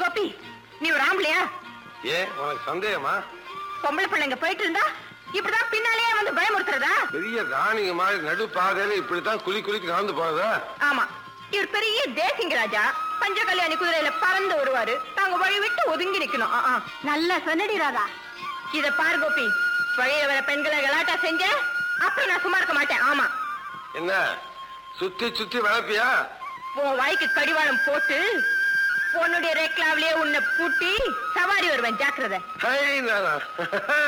கோபி நீ ஒரு ஆம்பளையா ஏன் உனக்கு சந்தேகமா பொம்பளை பிள்ளைங்க போயிட்டு இருந்தா இப்படிதான் பின்னாலேயே வந்து பயமுறுத்துறதா பெரிய ராணிங்க மாதிரி நடு பாதையில இப்படித்தான் குளி குளிக்கு நடந்து போறதா ஆமா இவர் பெரிய தேசிங்க ராஜா பஞ்ச கல்யாணி குதிரையில பறந்து வருவாரு நாங்க வழி விட்டு ஒதுங்கி நிக்கணும் ஆ, ஆ. நல்ல சொன்னடி ராதா இத பாரு கோபி வழியில வர பெண்களை கலாட்டா செஞ்ச அப்புறம் நான் சும்மா இருக்க மாட்டேன் ஆமா என்ன சுத்தி சுத்தி வளர்ப்பியா உன் வாய்க்கு கடிவாளம் போட்டு உன்னுடைய ரேக்லாவிலேயே உன்னை பூட்டி சவாரி வருவேன் ஜாக்கிரதை ஹை நானா